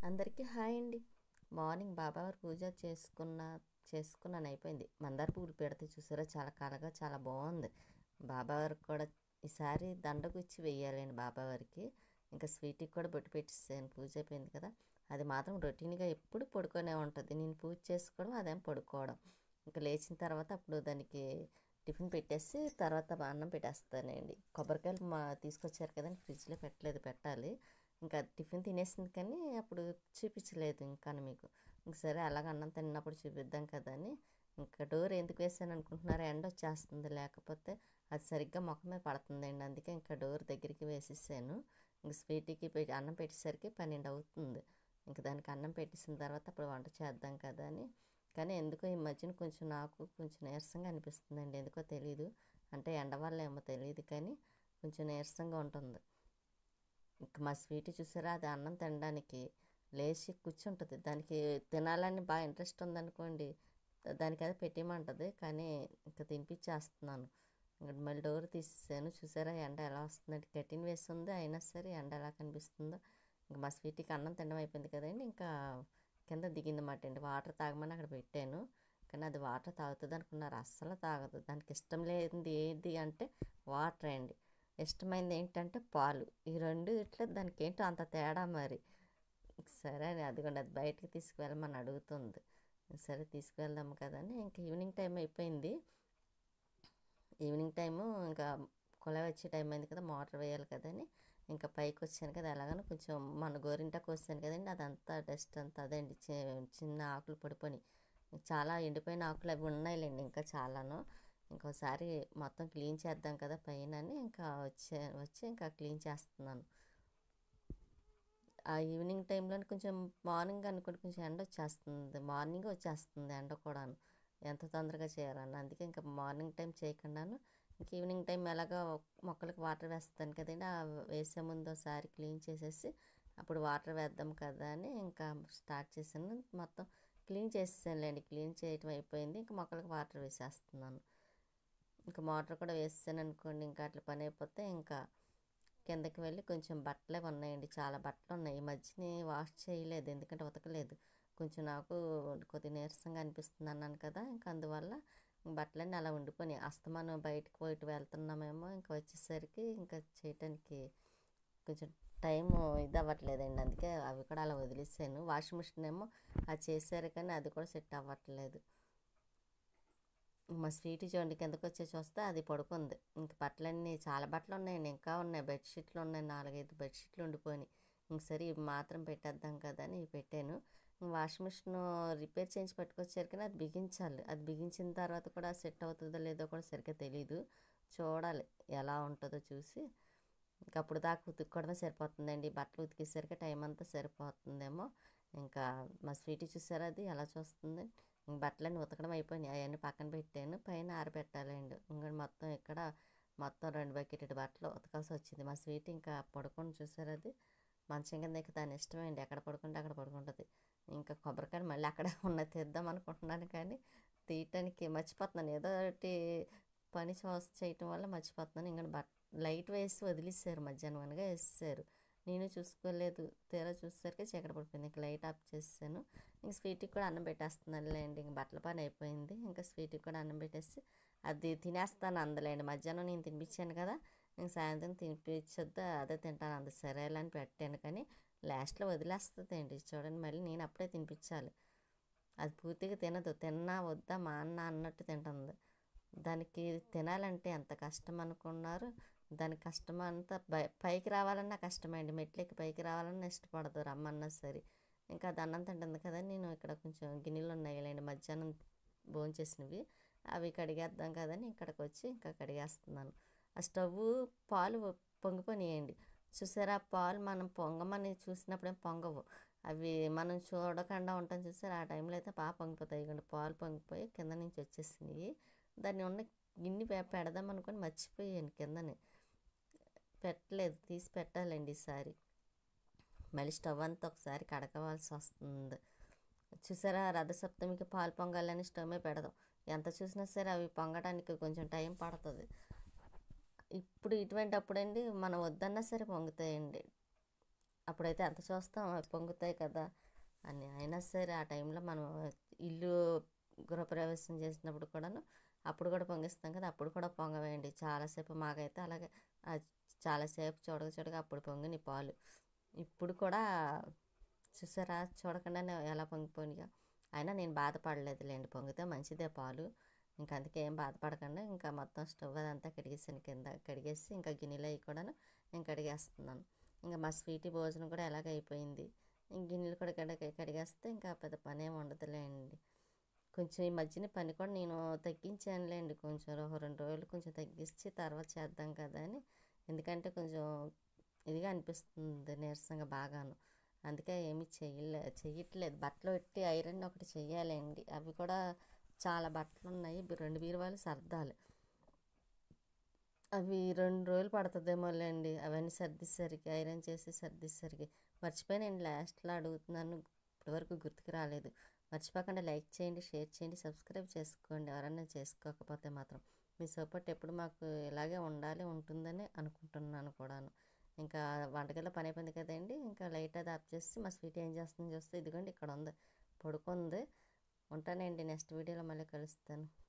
అందరికీ హాయ్ అండి మార్నింగ్ బాబావారి పూజ చేసుకున్న చేసుకున్నాను అయిపోయింది మందార పువ్వులు పెడితే చూసారా చాలా కలగా చాలా బాగుంది బాబావారికి కూడా ఈసారి దండకు ఇచ్చి వెయ్యాలండి బాబావారికి ఇంకా స్వీట్కి కూడా బొట్టు పెట్టేసాను పూజ అయిపోయింది కదా అది మాత్రం రొటీన్గా ఎప్పుడు పడుకొనే ఉంటుంది నేను పూజ చేసుకోవడం అదేం పడుకోవడం ఇంకా లేచిన తర్వాత అప్పుడు దానికి టిఫిన్ పెట్టేసి తర్వాత అన్నం పెట్టేస్తానండి కొబ్బరికాయలు మా తీసుకొచ్చారు కదండి ఫ్రిడ్జ్లో పెట్టలేదు పెట్టాలి ఇంకా టిఫిన్ తినేసింది కానీ అప్పుడు చూపించలేదు ఇంకా మీకు ఇంక సరే అలాగ అన్నం తిన్నప్పుడు చూపిద్దాం కదా అని ఇంకా డోర్ ఎందుకు వేసాను అనుకుంటున్నారు ఎండ వచ్చేస్తుంది లేకపోతే అది సరిగ్గా మొఖం మీద పడుతుందండి అందుకే ఇంకా డోర్ దగ్గరికి వేసేసాను ఇంక స్వీట్కి పెట్టి అన్నం పెట్టేసరికి పన్నెండు అవుతుంది ఇంక దానికి అన్నం పెట్టేసిన తర్వాత అప్పుడు వంట చేద్దాం కదా అని కానీ ఎందుకో ఈ మధ్యన కొంచెం నాకు కొంచెం నీరసంగా అనిపిస్తుందండి ఎందుకో తెలీదు అంటే ఎండ వల్ల ఏమో తెలియదు కానీ కొంచెం నీరసంగా ఉంటుంది ఇంకా మా స్వీట్ చూసారా అది అన్నం తినడానికి లేచి కూర్చుంటుంది దానికి తినాలని బాగా ఇంట్రెస్ట్ ఉందనుకోండి దానికి అది పెట్టేయమంటుంది కానీ ఇంకా తినిపించేస్తున్నాను ఇంకా మళ్ళీ డోర్ తీసేసాను చూసారా ఎండ ఎలా వస్తుందంటే కట్టిన వేసి ఉంది అయినా సరే ఎండ ఎలా కనిపిస్తుందో ఇంకా మా స్వీట్కి అన్నం తినడం అయిపోయింది కదండి ఇంకా కింద దిగింది మాట అండి వాటర్ తాగమని అక్కడ పెట్టాను కానీ అది వాటర్ తాగుతుంది అనుకున్నారు అస్సలు తాగదు దానికి ఇష్టం లేనిది ఏది అంటే వాటర్ అండి ఇష్టమైంది ఏంటంటే పాలు ఈ రెండు ఇట్లా దానికి ఏంటో అంత తేడా మరి సరే అని అదిగోండి అది బయటికి తీసుకువెళ్ళమని అడుగుతుంది సరే తీసుకువెళ్దాం కదా అని ఇంకా ఈవినింగ్ టైం అయిపోయింది ఈవినింగ్ టైము ఇంకా కొల వచ్చే టైం అయింది కదా మోటార్ వేయాలి కదని ఇంకా పైకి వచ్చాను కదా అలాగని కొంచెం మన గోరింటాకు వస్తాను కదండి అదంతా డస్ట్ అంతా అదండి చిన్న ఆకులు పడిపోయి చాలా ఎండిపోయిన ఆకులు అవి ఉన్నాయిలేండి ఇంకా చాలాను ఇంకోసారి మొత్తం క్లీన్ చేద్దాం కదా పైన అని ఇంకా వచ్చే వచ్చి ఇంకా క్లీన్ చేస్తున్నాను ఆ ఈవినింగ్ టైంలో కొంచెం మార్నింగ్ అనుకుంటే కొంచెం ఎండ వచ్చేస్తుంది మార్నింగ్ వచ్చేస్తుంది ఎండ కూడాను ఎంత తొందరగా చేయాలని అందుకే ఇంకా మార్నింగ్ టైం చేయకుండాను ఇంక ఈవినింగ్ టైం ఎలాగో మొక్కలకు వాటర్ వేస్తాను కదండి ఆ వేసే ముందు ఒకసారి క్లీన్ చేసేసి అప్పుడు వాటర్ వేద్దాం కదా అని ఇంకా స్టార్ట్ చేశాను మొత్తం క్లీన్ చేసేసానులేండి క్లీన్ చేయటం అయిపోయింది ఇంకా మొక్కలకు వాటర్ వేసేస్తున్నాను ఇంకా మోటార్ కూడా వేసాను అనుకోండి ఇంకా అట్లా పని అయిపోతే ఇంకా కిందకి వెళ్ళి కొంచెం బట్టలే ఉన్నాయండి చాలా బట్టలు ఉన్నాయి ఈ మధ్యని వాష్ చేయలేదు ఎందుకంటే ఉతకలేదు కొంచెం నాకు కొద్ది నీరసంగా అనిపిస్తుంది అన్నాను కదా ఇంకా అందువల్ల బట్టలన్నీ అలా ఉండిపోయినాయి అస్తమానం బయటకు పోయి వెళ్తున్నామేమో ఇంకా వచ్చేసరికి ఇంకా చేయటానికి కొంచెం టైం ఇది అవ్వట్లేదండి అందుకే అవి కూడా అలా వదిలేసాను వాషింగ్ మిషన్ ఏమో అది చేశారు కానీ అది కూడా సెట్ అవ్వట్లేదు మా స్వీట్ చూడండి కిందకు వచ్చే చూస్తే అది పడుకుంది ఇంక బట్టలన్నీ చాలా బట్టలు ఉన్నాయండి ఇంకా ఉన్నాయి బెడ్షీట్లు ఉన్నాయి నాలుగైదు బెడ్షీట్లు ఉండిపోయినాయి ఇంక సరే ఇవి మాత్రం పెట్టేద్దాం కదా అని ఇవి పెట్టాను వాషింగ్ మిషన్ రిపేర్ చేయించి పట్టుకొచ్చారు కానీ అది బిగించాలి అది బిగించిన తర్వాత కూడా సెట్ అవుతుందో లేదో కూడా సరిగ్గా తెలీదు చూడాలి ఎలా ఉంటుందో చూసి ఇంకా అప్పుడు దాకా ఉతుక్కోవడమే సరిపోతుందండి బట్టలు ఉతికేసరికి టైం అంతా సరిపోతుందేమో ఇంకా మా స్వీట్ చూసారా అది ఎలా చూస్తుంది బట్టలన్నీ ఉతకడం అయిపోయినాయి అవన్నీ పక్కన పెట్టాను పైన ఆరబెట్టాలండి ఇంకా మొత్తం ఇక్కడ మొత్తం రెండు బకెట్ బట్టలు ఉతకాల్సి వచ్చింది మా స్వీట్ ఇంకా పడుకొని చూసారు అది మంచం కింద ఇంకా దాని ఇష్టమండి ఎక్కడ పడుకుంటే అక్కడ పడుకుంటుంది ఇంకా కొబ్బరికాయ మళ్ళీ అక్కడ ఉన్న తీద్దాం అనుకుంటున్నాను కానీ తీయటానికి మర్చిపోతున్నాను ఏదో ఒకటి పని చూస్ చేయటం వల్ల మర్చిపోతున్నాను ఇంకా బట్ లైట్ వేసి వదిలేసారు మధ్యాహ్నం అనగా వేసేసారు నేను చూసుకోలేదు తీరా చూసేసరికి చీకటి పడిపోయింది ఇంకా లైట్ ఆఫ్ చేసాను ఇంక స్వీట్కి కూడా అన్నం పెట్టేస్తున్నాను లేండి ఇంక బట్టల పని అయిపోయింది ఇంకా స్వీట్కి కూడా అన్నం పెట్టేసి అది తినేస్తాను అందలేండి మధ్యాహ్నం నేను తినిపించాను కదా ఇంక సాయంత్రం తినిపించొద్దు అదే తింటాను అంత సరేలా అని పెట్టాను కానీ లాస్ట్లో వదిలేస్తుంది అండి చూడండి మళ్ళీ నేను అప్పుడే తినిపించాలి అది పూర్తిగా తినదు తిన్నా వద్దా మా అన్న అన్నట్టు తింటుంది దానికి తినాలంటే ఎంత కష్టం అనుకున్నారు దాని కష్టం అంతా పైకి రావాలన్నా కష్టమండి మెట్లకి పైకి రావాలన్నా ఇష్టపడదు రమ్మన్నా సరే ఇంకా అది అన్నం తింటుంది కదా నేను ఇక్కడ కొంచెం గిన్నెలు ఉన్నాయిలేండి మధ్యాహ్నం భోంచేసినవి అవి కడిగేద్దాం కదని ఇక్కడికి వచ్చి ఇంకా కడిగేస్తున్నాను ఆ స్టవ్ పాలు పొంగిపోయినాయండి చూసారా పాలు మనం పొంగమని చూసినప్పుడేం పొంగవు అవి మనం చూడకుండా ఉంటాం చూసారా ఆ టైంలో అయితే బాగా పొంగిపోతాయి ఇక పాలు పొంగిపోయి కింద నుంచి వచ్చేసినాయి దాన్ని ఉన్న గిన్నె పెడదాం అనుకొని మర్చిపోయాను కిందని పెట్టలేదు తీసి పెట్టాలండి ఈసారి మళ్ళీ స్టవ్ అంతా ఒకసారి కడకవలసి వస్తుంది చూసారా రథసప్తమికి పాలు పొంగాలని స్టవ్ మీద పెడదాం ఎంత చూసినా సరే అవి పొంగడానికి కొంచెం టైం పడుతుంది ఇప్పుడు ఇటువంటి అప్పుడండి మనం వద్దన్నా సరే పొంగుతాయండి అప్పుడైతే ఎంత చూస్తాం అవి పొంగుతాయి కదా అని అయినా సరే ఆ టైంలో మనం ఇల్లు గృహప్రవేశం చేసినప్పుడు కూడాను అప్పుడు కూడా పొంగిస్తాం కదా అప్పుడు కూడా పొంగవేయండి చాలాసేపు మాకైతే అలాగే ఆ చాలాసేపు చూడక చూడక అప్పుడు పొంగిన పాలు ఇప్పుడు కూడా చూసారా చూడకుండానే ఎలా పొంగిపోయినాయో అయినా నేను బాధపడలేదులేండి పొంగితే మంచిదే పాలు ఇంకా అందుకే ఏం బాధపడకుండా ఇంకా మొత్తం స్టవ్ అదంతా కడిగేసాను కింద కడిగేసి ఇంకా గిన్నెలు అవి కూడాను నేను కడిగేస్తున్నాను ఇంకా మా స్వీటీ భోజనం కూడా ఎలాగ అయిపోయింది ఇంక గిన్నెలు కూడా కడిగ కడిగేస్తే ఇంకా పెద్ద పని ఏమి ఉండదులేండి కొంచెం ఈ మధ్యన పని కూడా నేను తగ్గించానులేండి కొంచెం ఒక రెండు రోజులు కొంచెం తగ్గించి తర్వాత చేద్దాం కదా అని ఎందుకంటే కొంచెం ఇదిగా అనిపిస్తుంది నీరసంగా బాగాను అందుకే ఏమీ చెయ్యలే చెయ్యట్లేదు బట్టలు పెట్టి ఐరన్ ఒకటి చెయ్యాలండి అవి కూడా చాలా బట్టలు ఉన్నాయి బి- రెండు బీరువాలు సర్దాలి అవి రెండు రోజులు పడుతుందేమోలేండి అవన్నీ సర్దేసరికి ఐరన్ చేసి సర్దేసరికి మర్చిపోయానండి లాస్ట్లో అడుగుతున్నాను ఇప్పటివరకు గుర్తుకు రాలేదు మర్చిపోకుండా లైక్ చేయండి షేర్ చేయండి సబ్స్క్రైబ్ చేసుకోండి ఎవరైనా చేసుకోకపోతే మాత్రం మీ సపోర్ట్ ఎప్పుడు మాకు ఇలాగే ఉండాలి ఉంటుందని అనుకుంటున్నాను కూడాను ఇంకా వంటగదిలో పని అయిపోయింది కదండి ఇంకా లైట్ అది ఆఫ్ చేసి మా స్వీట్ ఏం చేస్తుందో చూస్తే ఇదిగోండి ఇక్కడ ఉంది పడుకుంది ఉంటానండి నెక్స్ట్ వీడియోలో మళ్ళీ కలుస్తాను